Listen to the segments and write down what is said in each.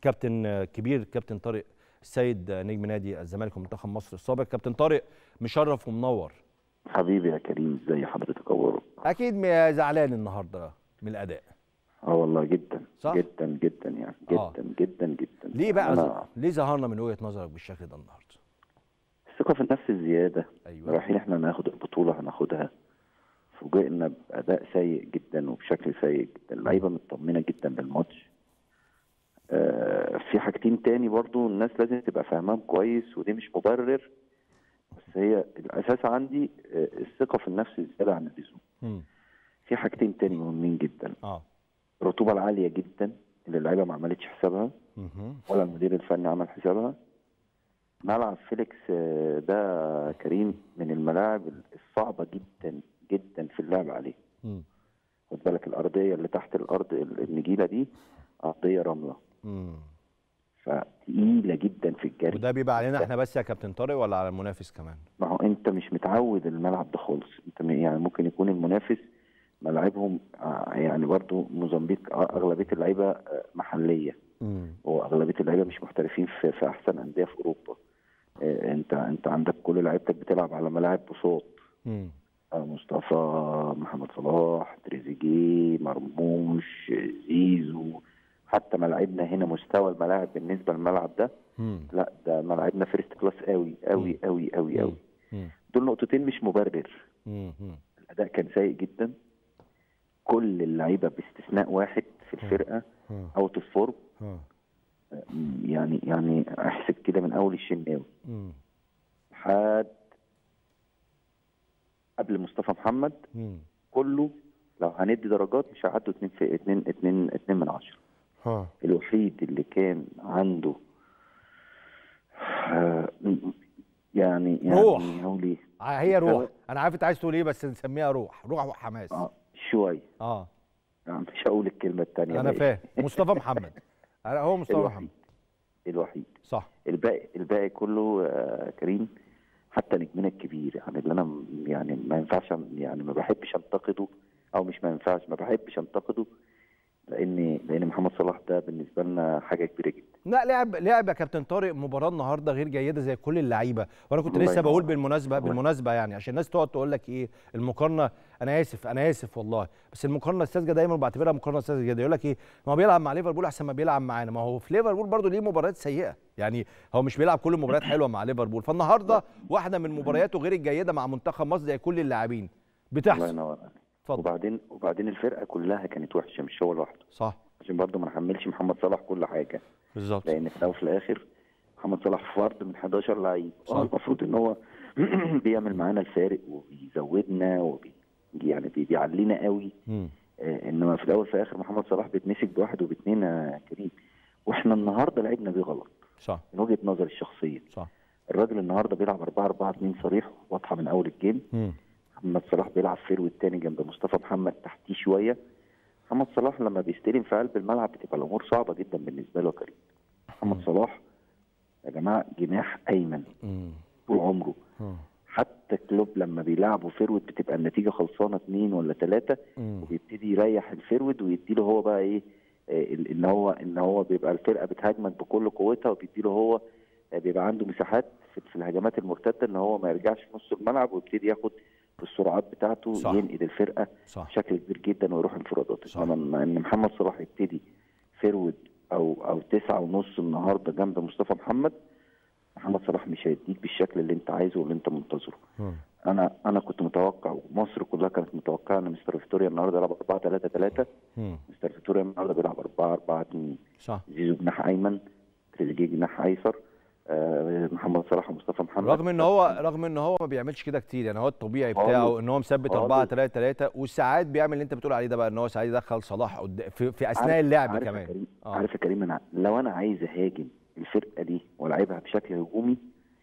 كابتن كبير كابتن طارق السيد نجم نادي الزمالك ومنتخب مصر السابق كابتن طارق مشرف ومنور حبيبي يا كريم ازي حضرتك اخبارك اكيد م- زعلان النهارده من الاداء اه والله جدا صح؟ جدا جدا يعني جدا آه. جدا جدا ليه بقى أنا ليه ظهرنا من وجهه نظرك بالشكل ده النهارده الثقه في النفس الزياده ايوه رايحين احنا ناخد البطوله هناخدها فوجئنا باداء سيء جدا وبشكل سيء جدا اللعيبه مطمنه جدا بالماتش آه في حاجتين تاني برضو الناس لازم تبقى فاهماهم كويس ودي مش مبرر بس هي الاساس عندي آه الثقه في النفس الزياده عن اللزوم مم. في حاجتين تاني مهمين جدا اه الرطوبه العاليه جدا اللي اللعيبه ما عملتش حسابها مهم. ولا المدير الفني عمل حسابها ملعب فيليكس آه، ده كريم من الملاعب الصعبة جدا جدا في اللعب عليه مم. خد بالك الأرضية اللي تحت الأرض النجيلة دي أرضية رملة مم. فتقيلة جدا في الجري وده بيبقى علينا احنا بس يا كابتن طارق ولا على المنافس كمان ما هو أنت مش متعود الملعب ده خالص أنت م- يعني ممكن يكون المنافس ملاعبهم آه، يعني برضو موزمبيق آه، أغلبية اللعيبة آه، محلية مم. واغلبيه اللعيبه مش محترفين في, في احسن انديه في اوروبا آه، انت انت عندك كل لعيبتك بتلعب على ملاعب بساط مم. آه، مصطفى محمد صلاح تريزيجيه مرموش آه، زيزو حتى ملاعبنا هنا مستوى الملاعب بالنسبه للملعب ده مم. لا ده ملاعبنا فيرست كلاس قوي قوي قوي قوي قوي مم. دول نقطتين مش مبرر مم. مم. الاداء كان سيء جدا كل اللعيبه باستثناء واحد في الفرقه مم. اوت اوف فورم مم. يعني يعني احسب كده من اول الشناوي مم. لحد قبل مصطفى محمد مم. كله لو هندي درجات مش هيعدوا اتنين في اتنين اتنين اتنين من عشرة ها الوحيد اللي كان عنده آه، يعني يعني روح. هقول ايه هي روح انا عارف انت عايز تقول ايه بس نسميها روح روح وحماس اه شويه اه يعني مش هقول الكلمه الثانيه انا فاهم مصطفى محمد أنا- هو مصطفى الوحيد. محمد الوحيد صح الباقي الباقي كله آه، كريم حتى نجمنا الكبير يعني اللي انا م- يعني ما ينفعش أن- يعني ما بحبش انتقده او مش ما ينفعش ما بحبش انتقده لان لان محمد صلاح ده بالنسبه لنا حاجه كبيره جدا لا لعب لعب يا كابتن طارق مباراه النهارده غير جيده زي كل اللعيبه وانا كنت الله لسه ينور. بقول بالمناسبه الله. بالمناسبه يعني عشان الناس تقعد تقول لك ايه المقارنه انا اسف انا اسف والله بس المقارنه الساذجه دايما بعتبرها مقارنه ساذجه جدا يقول لك ايه ما هو بيلعب مع ليفربول احسن ما بيلعب معانا ما هو في ليفربول برضه ليه مباريات سيئه يعني هو مش بيلعب كل المباريات حلوه مع ليفربول فالنهارده واحده من مبارياته غير الجيده مع منتخب مصر زي كل اللاعبين الله بتحصل ينور عليك اتفضل وبعدين وبعدين الفرقه كلها كانت وحشه مش هو لوحده صح عشان برضه ما نحملش محمد صلاح كل حاجه بالظبط لان في الاول وفي الاخر محمد صلاح فرد من 11 لعيب صح. آه، المفروض ان هو بيعمل معانا الفارق وبيزودنا وبي يعني بي- بيعلينا قوي مم. آه، انما في الاول وفي الاخر محمد صلاح بيتمسك بواحد وباثنين يا كريم واحنا النهارده لعبنا بيه غلط صح من وجهه نظري الشخصيه صح الراجل النهارده بيلعب 4 4 2 صريح واضحه من اول الجيم مم. محمد صلاح بيلعب فيرو التاني جنب مصطفى محمد تحتيه شويه محمد صلاح لما بيستلم في قلب الملعب بتبقى الامور صعبه جدا بالنسبه له يا كريم محمد صلاح يا جماعه جناح ايمن مم. طول عمره مم. حتى كلوب لما بيلعبوا فيرود بتبقى النتيجه خلصانه اثنين ولا ثلاثه مم. وبيبتدي يريح الفيرود ويديله هو بقى ايه آه، ان هو ان هو بيبقى الفرقه بتهاجمك بكل قوتها وبيديله هو آه، بيبقى عنده مساحات في في الهجمات المرتده ان هو ما يرجعش في نص الملعب ويبتدي ياخد في السرعات بتاعته صح. ينقل الفرقه صح بشكل كبير جدا ويروح انفرادات صح. انما لما ان محمد صلاح يبتدي فيرود او او تسعة ونص النهارده جنب مصطفى محمد محمد صلاح مش هيديك بالشكل اللي انت عايزه واللي انت منتظره مم. انا انا كنت متوقع ومصر كلها كانت متوقعه ان مستر فيكتوريا النهارده يلعب 4 3 3 مم. مستر فيكتوريا النهارده بيلعب 4 4 2 صح زيزو جناح ايمن تريزيجيه جناح ايسر آه محمد صلاح ومصطفى محمد رغم ان هو رغم ان هو ما بيعملش كده كتير يعني هو الطبيعي خالص. بتاعه ان هو مثبت خالص. 4 3 3 وساعات بيعمل اللي انت بتقول عليه ده بقى ان هو ساعات يدخل صلاح قد... في, في اثناء عارف- اللعب عارف يا كمان كريم آه. عارف يا كريم انا لو انا عايز اهاجم الفرقه دي والعبها بشكل هجومي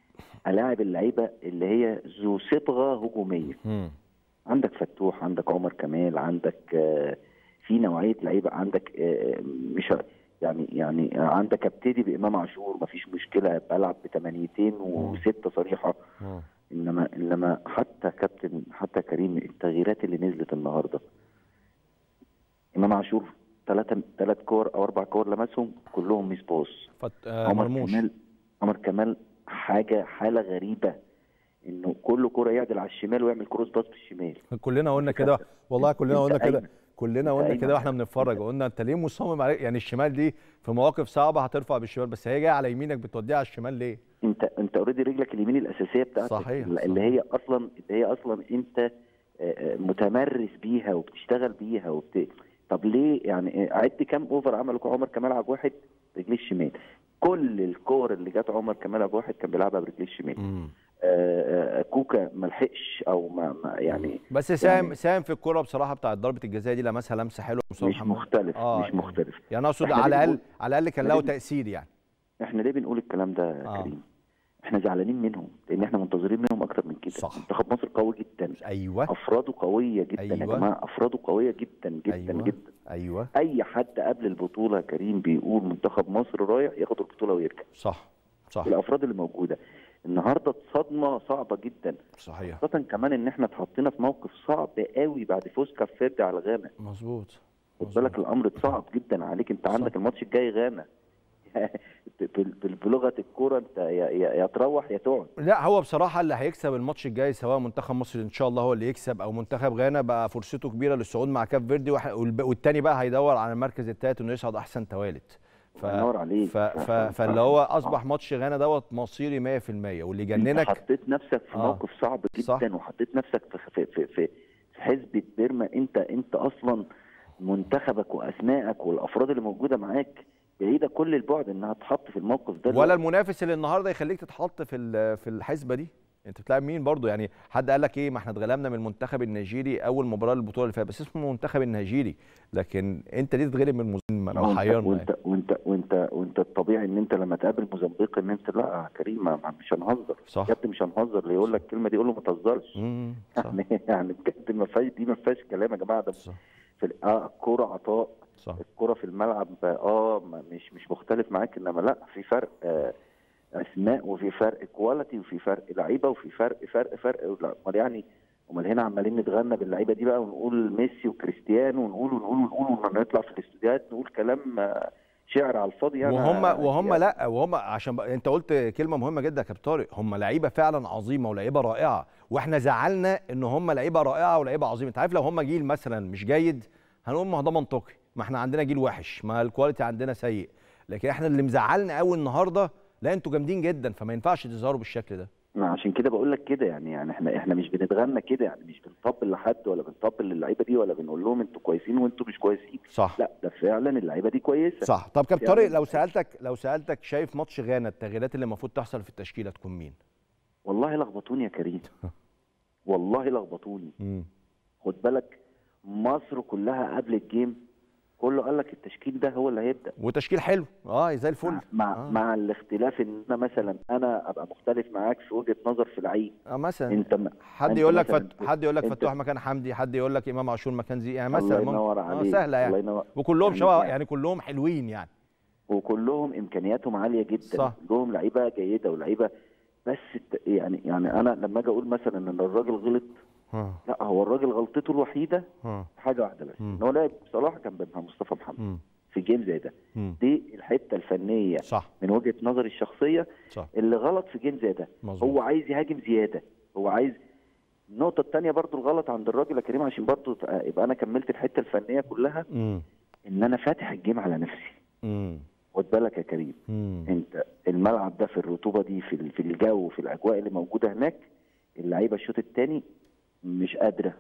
الاعب اللعيبه اللي هي ذو صبغه هجوميه مم. عندك فتوح عندك عمر كمال عندك آه، في نوعيه لعيبه عندك آه، مش ه- يعني يعني عندك ابتدي بامام عاشور مفيش مشكله بلعب بثمانيتين وسته صريحه مم. انما انما حتى كابتن حتى كريم التغييرات اللي نزلت النهارده امام عاشور ثلاثة ثلاث كور او اربع كور لمسهم كلهم ميس باص فت... آه عمر مرموش كمال عمر كمال حاجه حاله غريبه انه كل كوره يعدل على الشمال ويعمل كروس باص بالشمال كلنا قلنا كده والله كلنا أنت قلنا كده أيمن. كلنا أنت قلنا أيمن. كده واحنا بنتفرج قلنا انت ليه مصمم عليه يعني الشمال دي في مواقف صعبه هترفع بالشمال بس هي جايه على يمينك بتوديها على الشمال ليه؟ انت انت اوريدي رجلك اليمين الاساسيه بتاعتك صحيح، اللي صحيح. هي اصلا اللي هي اصلا انت آه، آه، متمرس بيها وبتشتغل بيها وبت... طب ليه يعني آه، عد كام اوفر عمله عمر كمال عبد واحد رجليه الشمال كل الكور اللي جت عمر كمال عبد واحد كان بيلعبها برجليه الشمال مم. آه، آه، كوكا ما لحقش او ما, ما يعني بس ساهم يعني- ساهم في الكوره بصراحه بتاعت ضربه الجزاء دي لمسها لمسه حلوه مصطفى مش محمد. مختلف آه، مش مختلف يعني اقصد إحنا على ليه الاقل بنقول- على الاقل كان إحنا له ليه تاثير يعني احنا ليه بنقول الكلام ده يا آه. كريم احنا زعلانين منهم لان احنا منتظرين منهم اكتر من كده صح. منتخب مصر قوي جدا ايوه افراده قويه جدا يا أيوة. جماعه افراده قويه جدا جدا ايوه جدا ايوه اي حد قبل البطوله يا كريم بيقول منتخب مصر رايح ياخد البطوله ويرجع صح صح الافراد اللي موجوده النهارده صدمه صعبه جدا صحيح خاصه كمان ان احنا اتحطينا في موقف صعب قوي بعد فوز كاب فيردي على غانا مظبوط خد مظبوط. بالك الامر صعب جدا عليك انت صح. عندك الماتش الجاي غانا بال- بال- بلغه الكوره انت يا, يا, يا تروح يا تقعد لا هو بصراحة اللي هيكسب الماتش الجاي سواء منتخب مصر إن شاء الله هو اللي يكسب أو منتخب غانا بقى فرصته كبيرة للصعود مع كاب فيردي وح- والب- والتاني بقى هيدور على المركز الثالث إنه يصعد أحسن توالت ف... الله ينور عليك. ف... ف... فاللي هو أصبح ماتش غانا دوت مصيري 100% واللي انت يجننك حطيت نفسك في آه. موقف صعب صح. جدا وحطيت نفسك في في في, في في حزب بيرما انت انت اصلا منتخبك واسمائك والافراد اللي موجوده معاك بعيده كل البعد انها تحط في الموقف ده ولا المنافس اللي النهارده يخليك تتحط في ال- في الحسبه دي انت بتلعب مين برضو يعني حد قال لك ايه ما احنا اتغلبنا من المنتخب النيجيري اول مباراه للبطوله اللي فاتت بس اسمه المنتخب النيجيري لكن انت ليه تتغلب من موزمبيق وانت محيرنا يعني. وانت وانت وانت وانت الطبيعي ان انت لما تقابل موزمبيق ان انت لا يا كريم ما- ما- مش هنهزر صح. بجد مش هنهزر اللي يقول لك الكلمه دي يقول له ما تهزرش مم، صح يعني يعني بجد ما فيهاش دي ما فيهاش كلام يا جماعه ده صح في ال- اه الكوره عطاء صح الكرة في الملعب اه ما- مش مش مختلف معاك انما لا في فرق آه اسماء وفي فرق كواليتي وفي فرق لعيبه وفي فرق فرق فرق لا، امال يعني امال هنا عمالين نتغنى باللعيبه دي بقى ونقول ميسي وكريستيانو ونقول ونقول ونقول ونطلع في الاستوديوهات نقول كلام آه، شعر على الفاضي يعني وهم وهم يعني لا وهم عشان بقى انت قلت كلمه مهمه جدا يا كابتن طارق هم لعيبه فعلا عظيمه ولعيبه رائعه واحنا زعلنا ان هم لعيبه رائعه ولعيبه عظيمه انت عارف لو هم جيل مثلا مش جيد هنقول ما هو ده منطقي ما احنا عندنا جيل وحش ما الكواليتي عندنا سيء لكن احنا اللي مزعلنا قوي النهارده لا انتوا جامدين جدا فما ينفعش تظهروا بالشكل ده ما عشان كده بقول لك كده يعني يعني احنا احنا مش بنتغنى كده يعني مش بنطبل لحد ولا بنطبل للعيبه دي ولا بنقول لهم انتوا كويسين وانتوا مش كويسين صح لا ده فعلا اللعيبه دي كويسه صح طب كابتن يعني- طارق لو سالتك لو سالتك شايف ماتش غانا التغييرات اللي المفروض تحصل في التشكيله تكون مين والله لخبطوني يا كريم والله لخبطوني امم خد بالك مصر كلها قبل الجيم كله قال لك التشكيل ده هو اللي هيبدا وتشكيل حلو اه زي الفل مع آه. مع الاختلاف ان انا مثلا انا ابقى مختلف معاك في وجهه نظر في لعيب اه مثلا انت م... حد أنت يقول لك مثلاً فت... حد يقول لك أنت- فتوح مكان حمدي حد يقول لك امام عاشور مكان زي يعني الله مثلا ممكن ينور اه عليك سهله الله يعني ينور وكلهم يعني- شبه يعني- يعني كلهم حلوين يعني وكلهم امكانياتهم عاليه جدا صح. كلهم لعيبه جيده ولعيبه بس الت- يعني يعني انا لما اجي اقول مثلا ان الراجل غلط ها لا هو الراجل غلطته الوحيده ها حاجه واحده بس مم. ان هو لعب صلاح جنب مصطفى محمد مم. في جيم زي ده مم. دي الحته الفنيه صح من وجهه نظري الشخصيه صح اللي غلط في جيم زي ده مظبوط. هو عايز يهاجم زياده هو عايز النقطه الثانيه برضو الغلط عند الراجل يا كريم عشان برضو تبقى- يبقى انا كملت الحته الفنيه كلها امم ان انا فاتح الجيم على نفسي امم خد بالك يا كريم امم انت الملعب ده في الرطوبه دي في ال- في الجو في الاجواء اللي موجوده هناك اللعيبه الشوط الثاني مش قادره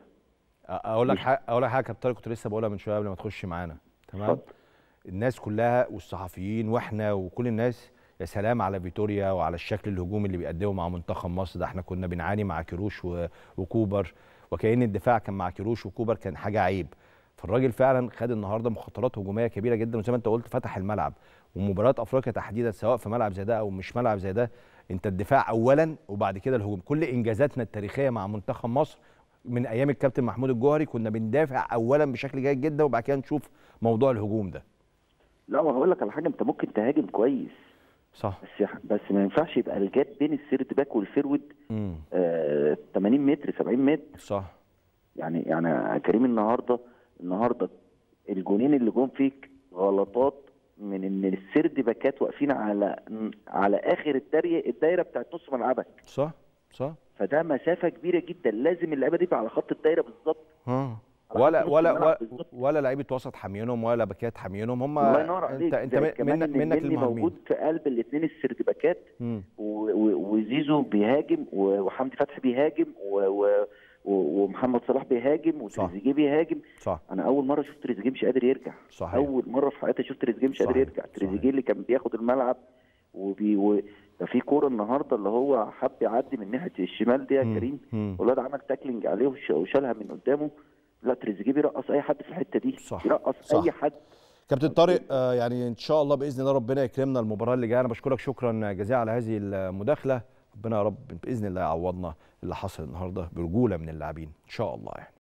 اقول لك حاجه اقول لك حاجه كابتن طارق كنت لسه بقولها من شويه قبل ما تخش معانا تمام اتفضل. الناس كلها والصحفيين واحنا وكل الناس يا سلام على فيتوريا وعلى الشكل الهجومي اللي بيقدمه مع منتخب مصر ده احنا كنا بنعاني مع كيروش و- وكوبر وكأن الدفاع كان مع كيروش وكوبر كان حاجه عيب فالراجل فعلا خد النهارده مخاطرات هجوميه كبيره جدا وزي ما انت قلت فتح الملعب ومباريات افريقيا تحديدا سواء في ملعب زي ده او مش ملعب زي ده انت الدفاع اولا وبعد كده الهجوم كل انجازاتنا التاريخيه مع منتخب مصر من ايام الكابتن محمود الجوهري كنا بندافع اولا بشكل جيد جدا وبعد كده نشوف موضوع الهجوم ده لا وهقول لك على حاجه انت ممكن تهاجم كويس صح بس يح- بس ما ينفعش يبقى الجاب بين السيرت باك والفيرود امم آه 80 متر 70 متر صح يعني يعني يا كريم النهارده النهارده الجونين اللي جون فيك غلطات من ان السرد باكات واقفين على على اخر الدايره الدايره بتاعت نص ملعبك صح صح فده مسافه كبيره جدا لازم اللعيبه دي تبقى على خط الدايره بالظبط ها على ولا خط نص ولا الملعب ولا, بالظبط. ولا لعيبه وسط حامينهم ولا باكات حامينهم هم الله ينور عليك انت انت زي من- كمان منك إن منك النني موجود المهاجمين في قلب الاثنين السرد باكات مم. و- و- وزيزو بيهاجم و- وحمدي فتحي بيهاجم و- و- و- ومحمد صلاح بيهاجم وتريزيجيه بيهاجم صح انا اول مره شفت تريزيجيه مش قادر يرجع صحيح. اول مره في حياتي شفت تريزيجيه مش قادر صحيح. يرجع تريزيجيه اللي كان بياخد الملعب وبي و... ده في كوره النهارده اللي هو حب يعدي من ناحيه الشمال دي يا مم. كريم مم. والواد عمل تاكلينج عليه وش- وشالها من قدامه لا تريزيجيه بيرقص اي حد في الحته دي صح. بيرقص صح. اي حد كابتن طارق آه، يعني ان شاء الله باذن الله ربنا يكرمنا المباراه اللي جايه انا بشكرك شكرا جزيلا على هذه المداخله ربنا يا رب باذن الله يعوضنا اللي حصل النهارده برجوله من اللاعبين ان شاء الله يعني